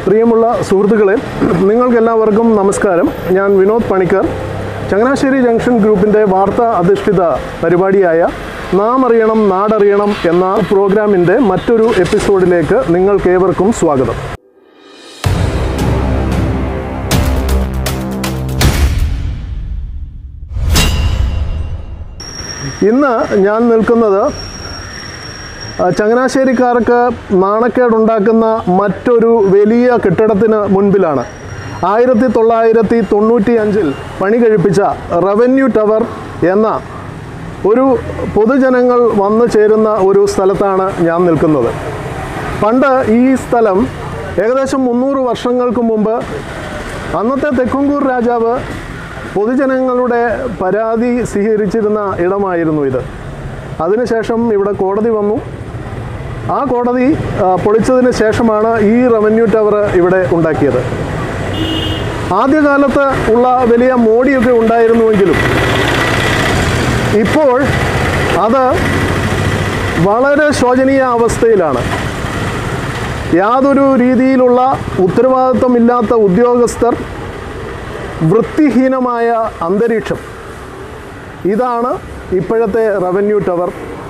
പ്രിയമുള്ള സുഹൃത്തുക്കളെ നിങ്ങൾക്കെല്ലാവർക്കും നമസ്കാരം ഞാൻ വിനോദ് പണിക്കർ ചങ്ങനാശ്ശേരി ജംഗ്ഷൻ ഗ്രൂപ്പിൻ്റെ വാർത്താ അധിഷ്ഠിത പരിപാടിയായ നാം അറിയണം നാടറിയണം എന്ന പ്രോഗ്രാമിൻ്റെ മറ്റൊരു എപ്പിസോഡിലേക്ക് നിങ്ങൾക്കേവർക്കും സ്വാഗതം ഇന്ന് ഞാൻ നിൽക്കുന്നത് ആ, ചങ്ങനാശ്ശേരിക്കാർക്ക് നാണക്കേടുണ്ടാക്കുന്ന മറ്റൊരു വലിയ കെട്ടിടത്തിന് മുൻപിലാണ് ആയിരത്തി തൊള്ളായിരത്തി തൊണ്ണൂറ്റി അഞ്ചിൽ പണി കഴിപ്പിച്ച റവന്യൂ ടവർ എന്ന ഒരു പൊതുജനങ്ങൾ വന്നു ചേരുന്ന ഒരു സ്ഥലത്താണ് ഞാൻ നിൽക്കുന്നത് പണ്ട് ഈ സ്ഥലം ഏകദേശം മുന്നൂറ് വർഷങ്ങൾക്ക് മുമ്പ് അന്നത്തെ തെക്കുംകൂർ രാജാവ് പൊതുജനങ്ങളുടെ പരാതി സ്വീകരിച്ചിരുന്ന ഇടമായിരുന്നു ഇത് അതിനുശേഷം ഇവിടെ കോടതി വന്നു ആ കോടതി ആ, പൊളിച്ചതിന് ശേഷമാണ് ഈ റവന്യൂ ടവർ ഇവിടെ ഉണ്ടാക്കിയത് ആദ്യകാലത്ത് ഉള്ള വലിയ മോടിയൊക്കെ ഉണ്ടായിരുന്നുവെങ്കിലും ഇപ്പോൾ അത് വളരെ ശോചനീയ അവസ്ഥയിലാണ് യാതൊരു രീതിയിലുള്ള ഉത്തരവാദിത്വമില്ലാത്ത ഉദ്യോഗസ്ഥർ വൃത്തിഹീനമായ അന്തരീക്ഷം ഇതാണ് ഇപ്പോഴത്തെ റവന്യൂ ടവർ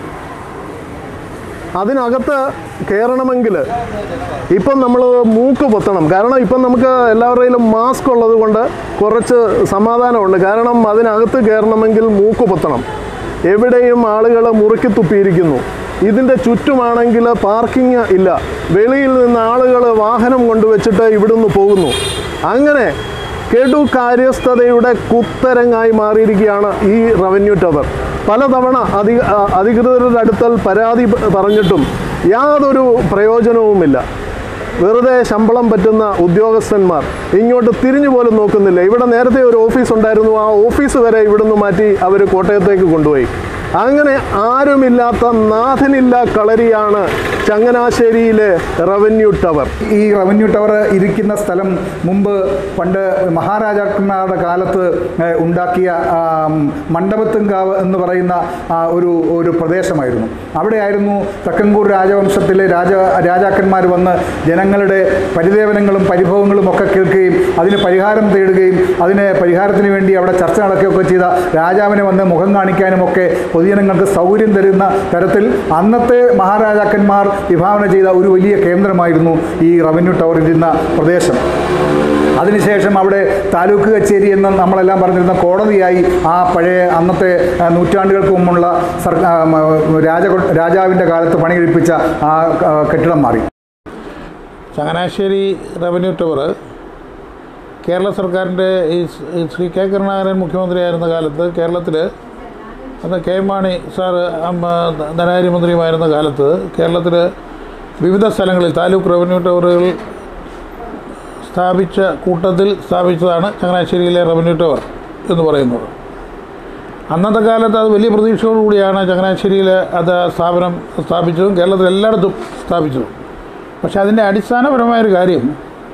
അതിനകത്ത് കയറണമെങ്കിൽ ഇപ്പം നമ്മൾ മൂക്ക് പൊത്തണം കാരണം ഇപ്പം നമുക്ക് എല്ലാവരുടെയും മാസ്ക് ഉള്ളത് കൊണ്ട് കുറച്ച് സമാധാനമുണ്ട് കാരണം അതിനകത്ത് കയറണമെങ്കിൽ മൂക്ക് പൊത്തണം എവിടെയും ആളുകൾ മുറുക്കി തുപ്പിയിരിക്കുന്നു ഇതിൻ്റെ ചുറ്റുമാണെങ്കിൽ പാർക്കിംഗ് ഇല്ല വെളിയിൽ നിന്ന് ആളുകൾ വാഹനം കൊണ്ടുവച്ചിട്ട് ഇവിടുന്ന് പോകുന്നു അങ്ങനെ കെടു കാര്യസ്ഥതയുടെ കുത്തരങ്ങായി മാറിയിരിക്കുകയാണ് ഈ റവന്യൂ ടവർ പലതവണ അധി ആ, അധികൃതരുടെ അടുത്തൽ പരാതി പ- പറഞ്ഞിട്ടും യാതൊരു പ്രയോജനവുമില്ല വെറുതെ ശമ്പളം പറ്റുന്ന ഉദ്യോഗസ്ഥന്മാർ ഇങ്ങോട്ട് തിരിഞ്ഞു പോലും നോക്കുന്നില്ല ഇവിടെ നേരത്തെ ഒരു ഓഫീസ് ഉണ്ടായിരുന്നു ആ ഓഫീസ് വരെ ഇവിടുന്ന് മാറ്റി അവർ കോട്ടയത്തേക്ക് കൊണ്ടുപോയി അങ്ങനെ ആരുമില്ലാത്ത നാഥനില്ല കളരിയാണ് ചങ്ങനാശ്ശേരിയിലെ റവന്യൂ ടവർ ഈ റവന്യൂ ടവർ ഇരിക്കുന്ന സ്ഥലം മുമ്പ് പണ്ട് മഹാരാജാക്കന്മാരുടെ കാലത്ത് ഏഹ്, ഉണ്ടാക്കിയ ആം, മണ്ഡപത്തുംകാവ് എന്ന് പറയുന്ന ആ, ഒരു ഒരു പ്രദേശമായിരുന്നു അവിടെയായിരുന്നു തക്കങ്കൂർ രാജവംശത്തിലെ രാജ രാജാക്കന്മാർ വന്ന് ജനങ്ങളുടെ പരിദേവനങ്ങളും പരിഭവങ്ങളും ഒക്കെ കേൾക്കുകയും അതിന് പരിഹാരം തേടുകയും അതിന് പരിഹാരത്തിന് വേണ്ടി അവിടെ ചർച്ച നടക്കുകയൊക്കെ ചെയ്ത രാജാവിനെ വന്ന് മുഖം കാണിക്കാനും ഒക്കെ പൊതുജനങ്ങൾക്ക് സൗകര്യം തരുന്ന തരത്തിൽ അന്നത്തെ മഹാരാജാക്കന്മാർ വിഭാവന ചെയ്ത ഒരു വലിയ കേന്ദ്രമായിരുന്നു ഈ റവന്യൂ ടവർ ഇരുന്ന പ്രദേശം അതിനുശേഷം അവിടെ താലൂക്ക് കച്ചേരി എന്ന് നമ്മളെല്ലാം പറഞ്ഞിരുന്ന കോടതിയായി ആ പഴയ അന്നത്തെ ആ, നൂറ്റാണ്ടുകൾക്ക് മുമ്പുള്ള സർ ആ, മ, രാജ രാജാവിൻ്റെ കാലത്ത് പണി കഴിപ്പിച്ച ആ ആ, കെട്ടിടം മാറി ചങ്ങനാശ്ശേരി റവന്യൂ ടവർ കേരള സർക്കാരിൻ്റെ ഈ സ്- ഈ ശ്രീ കെ കരുണാകരൻ മുഖ്യമന്ത്രിയായിരുന്ന കാലത്ത് കേരളത്തിൽ അന്ന് കെ എം മാണി സാറ് അമ്മ ധനകാര്യമന്ത്രിയുമായിരുന്ന കാലത്ത് കേരളത്തിൽ വിവിധ സ്ഥലങ്ങളിൽ താലൂക്ക് റവന്യൂ ടവറുകൾ സ്ഥാപിച്ച കൂട്ടത്തിൽ സ്ഥാപിച്ചതാണ് ചങ്ങനാശ്ശേരിയിലെ റവന്യൂ ടവർ എന്ന് പറയുന്നത് അന്നത്തെ കാലത്ത് അത് വലിയ പ്രതീക്ഷയോടുകൂടിയാണ് ചങ്ങനാശ്ശേരിയിൽ അത് സ്ഥാപനം സ്ഥാപിച്ചതും കേരളത്തിൽ എല്ലായിടത്തും സ്ഥാപിച്ചതും പക്ഷേ അതിൻ്റെ അടിസ്ഥാനപരമായൊരു കാര്യം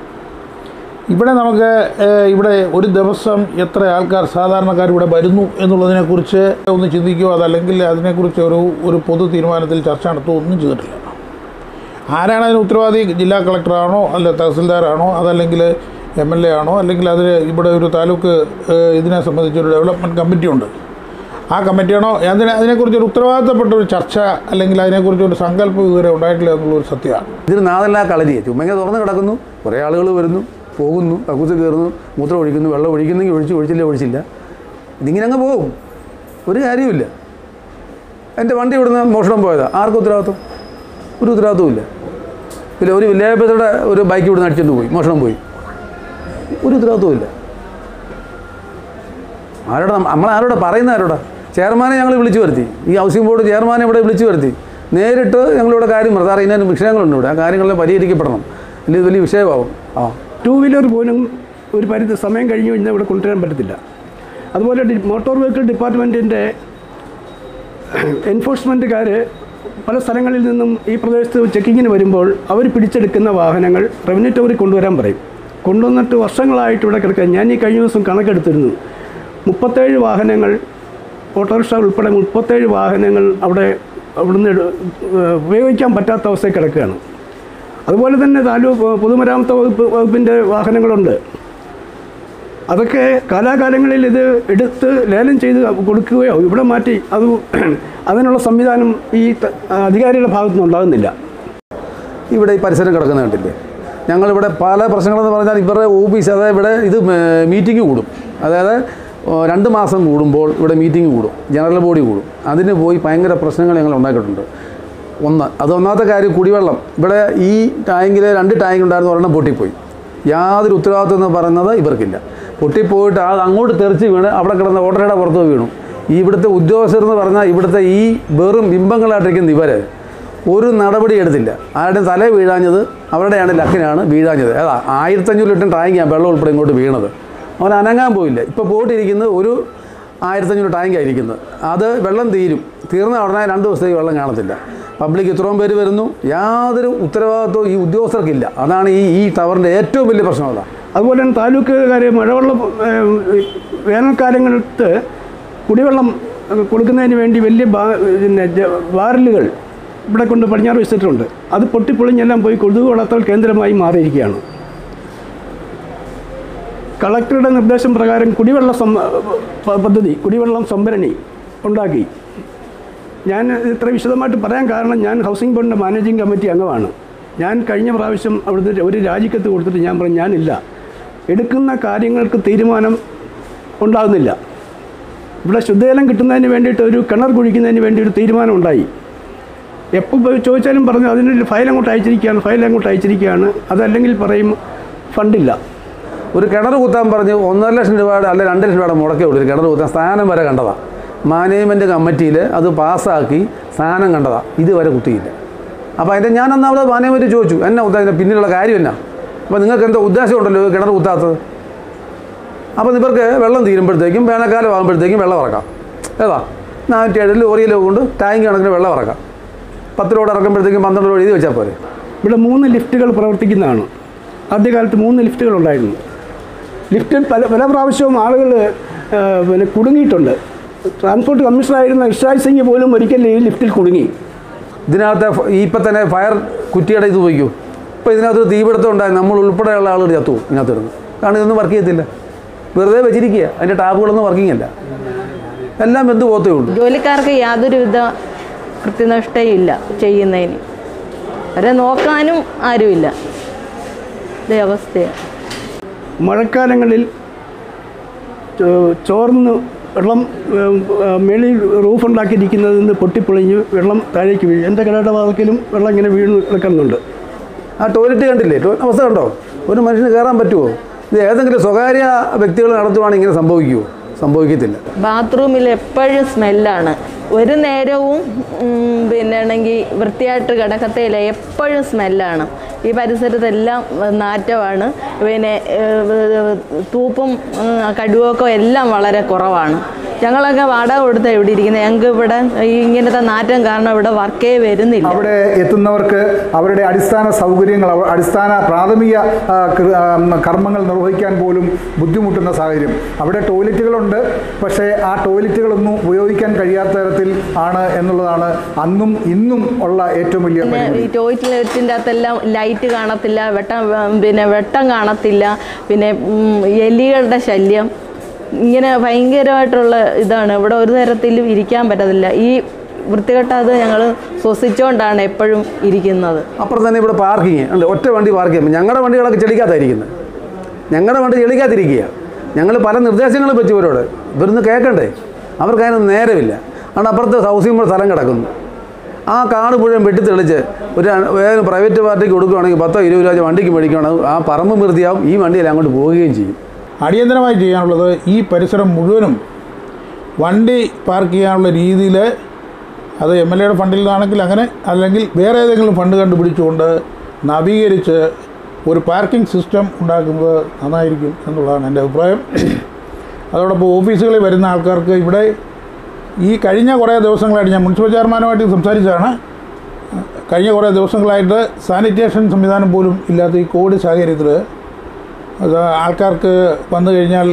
ഇവിടെ നമുക്ക് ഏഹ്, ഇവിടെ ഒരു ദിവസം എത്ര ആൾക്കാർ സാധാരണക്കാർ ഇവിടെ വരുന്നു എന്നുള്ളതിനെക്കുറിച്ച് ഒന്ന് ചിന്തിക്കുകയോ അതല്ലെങ്കിൽ അതിനെക്കുറിച്ച് ഒരു ഒരു പൊതു തീരുമാനത്തിൽ ചർച്ച നടത്തുകയോ ഒന്നും ചെയ്തിട്ടില്ല ആരാണ് അതിന് ഉത്തരവാദി ജില്ലാ കളക്ടറാണോ അല്ല തഹസിൽദാരാണോ അതല്ലെങ്കിൽ എം എൽ എ ആണോ അല്ലെങ്കിൽ അതിന് ഇവിടെ ഒരു താലൂക്ക് ഏഹ്, ഇതിനെ സംബന്ധിച്ചൊരു ഡെവലപ്മെൻറ്റ് കമ്മിറ്റി ഉണ്ട് ആ കമ്മിറ്റിയാണോ അതിനെ അതിനെക്കുറിച്ച് ഒരു ഉത്തരവാദിത്തപ്പെട്ട ഒരു ചർച്ച അല്ലെങ്കിൽ അതിനെക്കുറിച്ച് ഒരു സങ്കല്പം ഇതുവരെ ഉണ്ടായിട്ടില്ല എന്നുള്ളൊരു സത്യമാണ് ഇതിന് നാദല്ല കളരിയെ ചുമ്മാ ഇങ്ങനെ തുറന്ന് കിടക്കുന്നു കുറേ ആളുകൾ വരുന്നു പോകുന്നു കക്കൂസ് കയറുന്നു മൂത്രം ഒഴിക്കുന്നു വെള്ളം ഒഴിക്കുന്നെങ്കിൽ ഒഴിച്ചു ഒഴിച്ചില്ല ഒഴിച്ചില്ല ഇതിങ്ങനെ അങ്ങ് പോകും ഒരു കാര്യമില്ല എൻ്റെ വണ്ടി ഇവിടുന്ന് മോഷണം പോയതാ ആർക്കും ഉത്തരവാദിത്വം ഒരു ഉത്തരവാദിത്വം ഇല്ല ഇല്ല ഒരു വില്ലേജയുടെ ഒരു ബൈക്ക് ഇവിടുന്ന് അടിച്ചുകൊണ്ട് പോയി മോഷണം പോയി ഒരു ഉത്തരവാദിത്വം ഇല്ല ആരോടാ നമ്മൾ ആരോടാ പറയുന്ന ആരോടാ ചെയർമാനെ ഞങ്ങൾ വിളിച്ചു വരുത്തി ഈ ഹൗസിംഗ് ബോർഡ് ചെയർമാനെ ഇവിടെ വിളിച്ചു വരുത്തി നേരിട്ട് ഞങ്ങളിവിടെ കാര്യം പറഞ്ഞു സാറേ ഇതിനകത്ത് വിഷയങ്ങളുണ്ട് ഇവിടെ ആ കാര്യങ്ങളെല്ലാം പരിഹരിക്കപ്പെടണം ഇല്ലെങ്കിൽ ഇത് വലിയ വിഷയമാവും ആ ടൂ വീലർ പോലും ഒരു പരിധി സമയം കഴിഞ്ഞു കഴിഞ്ഞാൽ ഇവിടെ കൊണ്ടുവരാൻ പറ്റത്തില്ല അതുപോലെ ഡി- മോട്ടോർ വെഹിക്കിൾ ഡിപ്പാർട്ട്മെൻറ്റിൻ്റെ എൻഫോഴ്സ്മെൻറ്റുകാർ പല സ്ഥലങ്ങളിൽ നിന്നും ഈ പ്രദേശത്ത് ചെക്കിങ്ങിന് വരുമ്പോൾ അവർ പിടിച്ചെടുക്കുന്ന വാഹനങ്ങൾ റവന്യൂ ടവറിൽ കൊണ്ടുവരാൻ പറയും കൊണ്ടുവന്നിട്ട് വർഷങ്ങളായിട്ട് ഇവിടെ കിടക്കുക ഞാൻ ഈ കഴിഞ്ഞ ദിവസം കണക്കെടുത്തിരുന്നു മുപ്പത്തേഴ് വാഹനങ്ങൾ ഓട്ടോറിക്ഷ ഉൾപ്പെടെ മുപ്പത്തേഴ് വാഹനങ്ങൾ അവിടെ അവിടുന്ന് എടു- ഏഹ് ഉപയോഗിക്കാൻ പറ്റാത്ത അവസ്ഥയിൽ കിടക്കുകയാണ് അതുപോലെ തന്നെ താലൂക്ക് പൊതുമരാമത്ത് വകുപ്പ് വകുപ്പിൻ്റെ വാഹനങ്ങളുണ്ട് അതൊക്കെ കാലാകാലങ്ങളിൽ ഇത് എടുത്ത് ലേലം ചെയ്ത് കൊടുക്കുകയോ ഇവിടെ മാറ്റി അത് അതിനുള്ള സംവിധാനം ഈ ത- അധികാരികളുടെ ഭാഗത്തുനിന്ന് ഉണ്ടാകുന്നില്ല ഇവിടെ ഈ പരിസരം കിടക്കുന്ന കണ്ടില്ലേ ഞങ്ങളിവിടെ പല പ്രശ്നങ്ങളെന്ന് പറഞ്ഞാൽ ഇവരുടെ ഓഫീസ് അതായത് ഇവിടെ ഇത് മീറ്റിംഗ് കൂടും അതായത് ഓ, രണ്ട് മാസം കൂടുമ്പോൾ ഇവിടെ മീറ്റിംഗ് കൂടും ജനറൽ ബോഡി കൂടും അതിന് പോയി ഭയങ്കര പ്രശ്നങ്ങൾ ഞങ്ങൾ ഉണ്ടാക്കിയിട്ടുണ്ട് ഒന്ന് അത് ഒന്നാമത്തെ കാര്യം കുടിവെള്ളം ഇവിടെ ഈ ടാങ്കിൽ രണ്ട് ടാങ്ക് ഉണ്ടായിരുന്നു ഒരെണ്ണം പൊട്ടിപ്പോയി യാതൊരു ഉത്തരവാദിത്വം എന്ന് പറയുന്നത് ഇവർക്കില്ല പൊട്ടിപ്പോയിട്ട് അത് അങ്ങോട്ട് തെറിച്ച് വീണ് അവിടെ കിടന്ന ഓട്ടോയുടെ പുറത്ത് പോയി വീണു ഈ ഇവിടുത്തെ ഉദ്യോഗസ്ഥർ എന്ന് പറഞ്ഞാൽ ഇവിടുത്തെ ഈ വെറും ബിംബങ്ങളായിട്ടിരിക്കുന്ന ഇവരെ ഒരു നടപടി എടുത്തില്ല ആരുടെ തല വീഴാഞ്ഞത് അവരുടെയാണ് ലക്കിനാണ് വീഴാഞ്ഞത് ഏതാ ആയിരത്തഞ്ഞൂറ് ലിറ്റർ ടാങ്കാണ് വെള്ളം ഉൾപ്പെടെ ഇങ്ങോട്ട് വീണത് അവൻ അനങ്ങാൻ പോയില്ല ഇപ്പോൾ പോയിട്ടിരിക്കുന്നത് ഒരു ആയിരത്തഞ്ഞൂറ് ടാങ്കാണ് ഇരിക്കുന്നത് അത് വെള്ളം തീരും തീർന്ന ഉടനെ രണ്ട് ദിവസത്തേക്ക് വെള്ളം കാണത്തില്ല പബ്ലിക് ഇത്രയും പേര് വരുന്നു യാതൊരു ഉത്തരവാദിത്വവും ഈ ഉദ്യോഗസ്ഥർക്കില്ല അതാണ് ഈ ഈ ടവറിൻ്റെ ഏറ്റവും വലിയ പ്രശ്നം അതാണ് അതുപോലെ തന്നെ താലൂക്കുകാർ മഴവെള്ളം ഏഹ്, വേനൽക്കാലങ്ങളിലത്ത് കുടിവെള്ളം ഏഹ്, കൊടുക്കുന്നതിന് വേണ്ടി വലിയ ബാ- പിന്നെ ജ- ബാരലുകൾ ഇവിടെ കൊണ്ട് പടിഞ്ഞാറ് വെച്ചിട്ടുണ്ട് അത് പൊട്ടിപ്പൊളിഞ്ഞെല്ലാം പോയി കൊതുക് വളർത്തൽ കേന്ദ്രമായി മാറിയിരിക്കുകയാണ് കളക്ടറുടെ നിർദ്ദേശം പ്രകാരം കുടിവെള്ള സം പ- പദ്ധതി കുടിവെള്ളം സംഭരണി ഉണ്ടാക്കി ഞാൻ ഇത് ഇത്ര വിശദമായിട്ട് പറയാൻ കാരണം ഞാൻ ഹൗസിംഗ് ബോർഡിൻ്റെ മാനേജിംഗ് കമ്മിറ്റി അംഗമാണ് ഞാൻ കഴിഞ്ഞ പ്രാവശ്യം അവിടുത്തെ ഒരു രാജിക്കത്ത് കൊടുത്തിട്ട് ഞാൻ പറഞ്ഞു ഞാനില്ല എടുക്കുന്ന കാര്യങ്ങൾക്ക് തീരുമാനം ഉണ്ടാകുന്നില്ല ഇവിടെ ശുദ്ധജലം കിട്ടുന്നതിന് വേണ്ടിയിട്ട് ഒരു കിണർ കുഴിക്കുന്നതിന് വേണ്ടി ഒരു തീരുമാനം ഉണ്ടായി എപ്പോൾ പോയി ചോദിച്ചാലും പറഞ്ഞു അതിനൊരു ഫയൽ അങ്ങോട്ട് അയച്ചിരിക്കുകയാണ് ഫയൽ അങ്ങോട്ട് അയച്ചിരിക്കുകയാണ് അതല്ലെങ്കിൽ പറയും ഫണ്ടില്ല ഒരു കിണർ കുത്താൻ പറഞ്ഞ് ഒന്നര ലക്ഷം രൂപയുടെ അല്ല രണ്ട് ലക്ഷം രൂപയുടെ മുടക്കേ ഉള്ളൂ ഒരു കിണർ കുത്താൻ സ്ഥാനം വരെ കണ്ടതാണ് മാനേജ്മെൻറ്റ് കമ്മിറ്റിയിൽ അത് പാസ്സാക്കി സ്ഥാനം കണ്ടതാണ് ഇതുവരെ കുത്തിയില്ല അപ്പോൾ അതിൻ്റെ ഞാൻ അന്നാമത് മാനേജ്മെൻറ്റ് ചോദിച്ചു എന്നാ കുത്താൻ ഇതിൻ്റെ പിന്നിലുള്ള കാര്യം എന്നാ അപ്പോൾ നിങ്ങൾക്ക് എന്തോ ഉദ്ദേശമുണ്ടല്ലോ ഈ കിണർ കുത്താത്തത് അപ്പോൾ ഇവർക്ക് വെള്ളം തീരുമ്പോഴത്തേക്കും വേനൽക്കാലം ആകുമ്പോഴത്തേക്കും വെള്ളം ഇറക്കാം ഏതാ നാനൂറ്റി ഏഴ് ലോറിയിലോ കൊണ്ട് ടാങ്ക് കണക്കിന് വെള്ളം ഇറക്കാം പത്ത് ലോഡ് ഇറക്കുമ്പോഴത്തേക്കും പന്ത്രണ്ട് ലോഡ് എഴുതി വെച്ചാൽ പോരെ ഇവിടെ മൂന്ന് ലിഫ്റ്റുകൾ പ്രവർത്തിക്കുന്നതാണ് ആദ്യകാലത്ത് മൂന്ന് ലിഫ്റ്റുകൾ ഉണ്ടായിരുന്നു ലിഫ്റ്റിൽ പല പല പ്രാവശ്യവും ആളുകൾ പിന്നെ കുടുങ്ങിയിട്ടുണ്ട് ട്രാൻസ്പോർട്ട് കമ്മീഷണറായിരുന്ന ഇർഷാദ് സിംഗ് പോലും ഒരിക്കൽ ഈ ലിഫ്റ്റിൽ കുടുങ്ങി ഇതിനകത്ത് ഫ- ഈ ഇപ്പം തന്നെ ഫയർ കുറ്റിയുടെ ഇത് പോയിക്കോ ഇപ്പോൾ ഇതിനകത്ത് ഒരു തീപിടുത്തം ഉണ്ടായി നമ്മൾ ഉൾപ്പെടെയുള്ള ആളുകൾ ചത്തു പോകും ഇതിനകത്ത് ഇടുന്നു കാരണം ഇതൊന്നും വർക്ക് ചെയ്യത്തില്ല വെറുതെ വെച്ചിരിക്കുക അതിൻ്റെ ടാപ്പുകളൊന്നും വർക്കിംഗ് അല്ല എല്ലാം വെന്ത് പോകത്തേ ഉള്ളൂ ജോലിക്കാർക്ക് യാതൊരുവിധ കൃത്യനിഷ്ഠയും ഇല്ല ചെയ്യുന്നതിന് അവരെ നോക്കാനും ആരുമില്ല ഇതേ അവസ്ഥയാണ് മഴക്കാലങ്ങളിൽ ചോ- ചോർന്ന് വെള്ളം ഏം, ആ, മേളിൽ റൂഫ് ഉണ്ടാക്കിയിരിക്കുന്നതിൽ നിന്ന് പൊട്ടിപ്പൊളിഞ്ഞ് വെള്ളം താഴേക്ക് വീഴും എൻ്റെ കടയുടെ വാതിക്കലും വെള്ളം ഇങ്ങനെ വീണ് കിടക്കുന്നുണ്ട് ആ ടോയ്ലറ്റ് കണ്ടില്ലേ ടോ അവസ്ഥ കണ്ടോ ഒരു മനുഷ്യന് കയറാൻ പറ്റുമോ ഇത് ഏതെങ്കിലും സ്വകാര്യ വ്യക്തികൾ നടത്തുവാണെങ്കിൽ ഇങ്ങനെ സംഭവിക്കുമോ സംഭവിക്കത്തില്ല ബാത്റൂമിൽ എപ്പോഴും സ്മെല്ലാണ് ഒരു നേരവും ഉം, പിന്നെ ആണെങ്കിൽ വൃത്തിയായിട്ട് കിടക്കത്തേയില്ല എപ്പോഴും സ്മെല്ലാണ് ഈ പരിസരത്തെല്ലാം നാറ്റമാണ് പിന്നെ ഏഹ്, തൂപ്പും ഉം, കടുവൊക്കെ എല്ലാം വളരെ കുറവാണ് ഞങ്ങളൊക്കെ വാടക കൊടുത്ത ഇവിടെ ഇരിക്കുന്നത് ഞങ്ങൾക്ക് ഇവിടെ ഈ ഇങ്ങനത്തെ നാറ്റം കാരണം ഇവിടെ വർക്കേ വരുന്നില്ല അവിടെ എത്തുന്നവർക്ക് അവരുടെ അടിസ്ഥാന സൗകര്യങ്ങൾ അവ- അടിസ്ഥാന പ്രാഥമിക ആ, കൃ- ആ, കർമ്മങ്ങൾ നിർവഹിക്കാൻ പോലും ബുദ്ധിമുട്ടുന്ന സാഹചര്യം അവിടെ ടോയ്ലറ്റുകളുണ്ട് പക്ഷേ ആ ടോയ്ലറ്റുകളൊന്നും ഉപയോഗിക്കാൻ കഴിയാത്ത തരത്തിൽ ആണ് എന്നുള്ളതാണ് അന്നും ഇന്നും ഉള്ള ഏറ്റവും വലിയ പിന്നെ പരിമിതി. ഈ ടോയ്ലറ്റിൻ്റെ അകത്തെല്ലാം ലൈറ്റ് കാണത്തില്ല വെട്ടം ഉം, പിന്നെ വെട്ടം കാണത്തില്ല പിന്നെ ഉം, എലികളുടെ ശല്യം ഇങ്ങനെ ഭയങ്കരമായിട്ടുള്ള ഇതാണ് ഇവിടെ ഒരു തരത്തിലും ഇരിക്കാൻ പറ്റത്തില്ല ഈ വൃത്തികെട്ടത് ഞങ്ങൾ ശ്വസിച്ചുകൊണ്ടാണ് എപ്പോഴും ഇരിക്കുന്നത് അപ്പുറം തന്നെ ഇവിടെ പാർക്കിങ് ഉണ്ട് ഒറ്റ വണ്ടി പാർക്ക് ചെയ്യുമ്പോൾ ഞങ്ങളുടെ വണ്ടികളൊക്കെ ചെളിക്കാത്തായിരിക്കുന്നത് ഞങ്ങളുടെ വണ്ടി ചെളിക്കാത്തിരിക്കുക ഞങ്ങൾ പല നിർദ്ദേശങ്ങളും വെച്ചു ഇവരോട് ഇവരൊന്ന് കേൾക്കണ്ടേ അവർക്ക് അതിനൊന്നും നേരമില്ല അതുകൊണ്ട് അപ്പുറത്ത് ഹൗസിംഗ് ബോർഡ് സ്ഥലം കിടക്കുന്നു ആ കാട് മുഴുവൻ വെട്ടിത്തെളിച്ച് ഒരു വേറെ പ്രൈവറ്റ് പാർട്ടിക്ക് കൊടുക്കുകയാണെങ്കിൽ പത്തോ ഇരുപത് രൂപ വണ്ടിക്ക് മേടിക്കുകയാണെങ്കിൽ ആ പറമ്പ് വൃത്തിയാവും ഈ വണ്ടിയിൽ അങ്ങോട്ട് പോവുകയും ചെയ്യും അടിയന്തരമായി ചെയ്യാനുള്ളത് ഈ പരിസരം മുഴുവനും വണ്ടി പാർക്ക് ചെയ്യാനുള്ള രീതിയിൽ അത് എം എൽ എയുടെ ഫണ്ടിൽ നിന്നാണെങ്കിൽ അങ്ങനെ അല്ലെങ്കിൽ വേറെ ഏതെങ്കിലും ഫണ്ട് കണ്ടുപിടിച്ചുകൊണ്ട് നവീകരിച്ച് ഒരു പാർക്കിംഗ് സിസ്റ്റം ഉണ്ടാക്കുന്നത് നന്നായിരിക്കും എന്നുള്ളതാണ് എൻ്റെ അഭിപ്രായം അതോടൊപ്പം ഓഫീസുകളിൽ വരുന്ന ആൾക്കാർക്ക് ഇവിടെ ഈ കഴിഞ്ഞ കുറേ ദിവസങ്ങളായിട്ട് ഞാൻ മുനിസിപ്പൽ ചെയർമാനുമായിട്ട് സംസാരിച്ചതാണ് കഴിഞ്ഞ കുറേ ദിവസങ്ങളായിട്ട് സാനിറ്റേഷൻ സംവിധാനം പോലും ഇല്ലാത്ത ഈ കോവിഡ് സാഹചര്യത്തിൽ അത് ആൾക്കാർക്ക് വന്നു കഴിഞ്ഞാൽ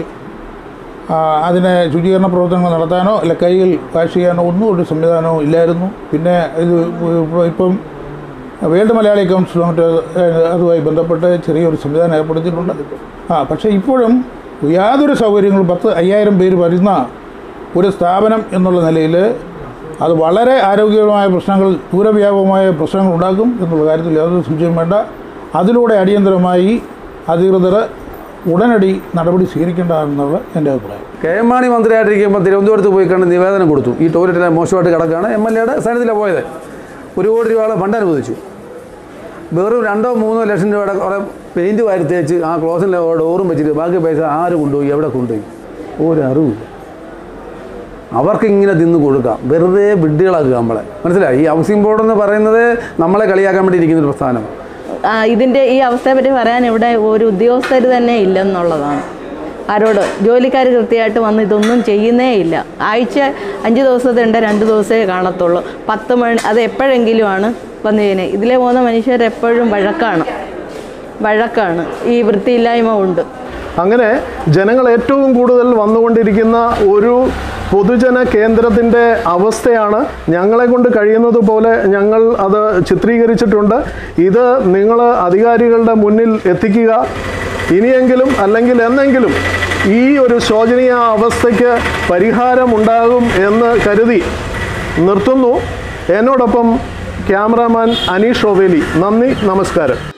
ആ, അതിനെ ശുചീകരണ പ്രവർത്തനങ്ങൾ നടത്താനോ അല്ല കൈകൾ വാഷ് ചെയ്യാനോ ഒന്നും ഒരു സംവിധാനവും ഇല്ലായിരുന്നു പിന്നെ ഇത് ഇപ്പം- ഇപ്പം വേൾഡ് മലയാളി കൗൺസിൽ മറ്റ് അതുമായി ബന്ധപ്പെട്ട് ചെറിയൊരു സംവിധാനം ഏർപ്പെടുത്തിയിട്ടുണ്ട് ആ പക്ഷേ ഇപ്പോഴും യാതൊരു സൗകര്യങ്ങളും പത്ത് അയ്യായിരം പേര് വരുന്ന ഒരു സ്ഥാപനം എന്നുള്ള നിലയിൽ അത് വളരെ ആരോഗ്യപരമായ പ്രശ്നങ്ങൾ ദൂരവ്യാപകമായ പ്രശ്നങ്ങൾ ഉണ്ടാക്കും എന്നുള്ള കാര്യത്തിൽ യാതൊരു സംശയം വേണ്ട അതിലൂടെ അടിയന്തരമായി അധികൃതർ ഉടനടി നടപടി സ്വീകരിക്കേണ്ടതാണെന്നുള്ള എൻ്റെ അഭിപ്രായം കെ എം മാണി മന്ത്രിയായിട്ടിരിക്കുമ്പോൾ തിരുവനന്തപുരത്ത് പോയി കണ്ട് നിവേദനം കൊടുത്തു ഈ ടോയ്ലറ്റിലെ മോശമായിട്ട് കിടക്കുകയാണ് എം എൽ എയുടെ സ്ഥാനത്തിലാണ് പോയത് ഒരു കോടി രൂപയുടെ ഫണ്ട് അനുവദിച്ചു വെറും രണ്ടോ മൂന്നോ ലക്ഷം രൂപയുടെ കുറേ പെയിൻറ്റ് വാരി തേച്ച് ആ ക്ലോസിൻ്റെ ഡോറും വെച്ചിട്ട് ബാക്കി പൈസ ആര് കൊണ്ടുപോയി എവിടെ കൊണ്ടുപോയി ഒരു അറിവില്ല അവർക്ക് ഇങ്ങനെ തിന്ന് കൊടുക്കാം വെറുതെ വിഡ്ഢികളാക്കുക നമ്മളെ മനസ്സിലായി ഈ ഹൗസിംഗ് ബോർഡ് എന്ന് പറയുന്നത് നമ്മളെ കളിയാക്കാൻ വേണ്ടി ഇരിക്കുന്ന ഒരു പ്രസ്ഥാനം ആ, ഇതിൻ്റെ ഈ അവസ്ഥയെപ്പറ്റി പറയാൻ ഇവിടെ ഒരു ഉദ്യോഗസ്ഥർ തന്നെ ഇല്ലെന്നുള്ളതാണ് ആരോട് ജോലിക്കാർ കൃത്യമായിട്ട് വന്ന് ഇതൊന്നും ചെയ്യുന്നേ ഇല്ല ആഴ്ച അഞ്ച് ദിവസത്തെ ഉണ്ട് രണ്ട് ദിവസമേ കാണത്തുള്ളൂ പത്ത് മണി അത് എപ്പോഴെങ്കിലുമാണ് വന്നു ചെയ്യുന്നത് ഇതിലെ പോകുന്ന മനുഷ്യരെപ്പോഴും വഴക്കാണ് വഴക്കാണ് ഈ വൃത്തിയില്ലായ്മ ഉണ്ട് അങ്ങനെ ജനങ്ങൾ ഏറ്റവും കൂടുതൽ വന്നുകൊണ്ടിരിക്കുന്ന ഒരു പൊതുജന കേന്ദ്രത്തിൻ്റെ അവസ്ഥയാണ് ഞങ്ങളെ കൊണ്ട് കഴിയുന്നത് പോലെ ഞങ്ങൾ അത് ചിത്രീകരിച്ചിട്ടുണ്ട് ഇത് നിങ്ങൾ അധികാരികളുടെ മുന്നിൽ എത്തിക്കുക ഇനിയെങ്കിലും അല്ലെങ്കിൽ എന്നെങ്കിലും ഈ ഒരു ശോചനീയ അവസ്ഥയ്ക്ക് പരിഹാരമുണ്ടാകും എന്ന് കരുതി നിർത്തുന്നു എന്നോടൊപ്പം ക്യാമറാമാൻ അനീഷ് ഒവേലി നന്ദി നമസ്കാരം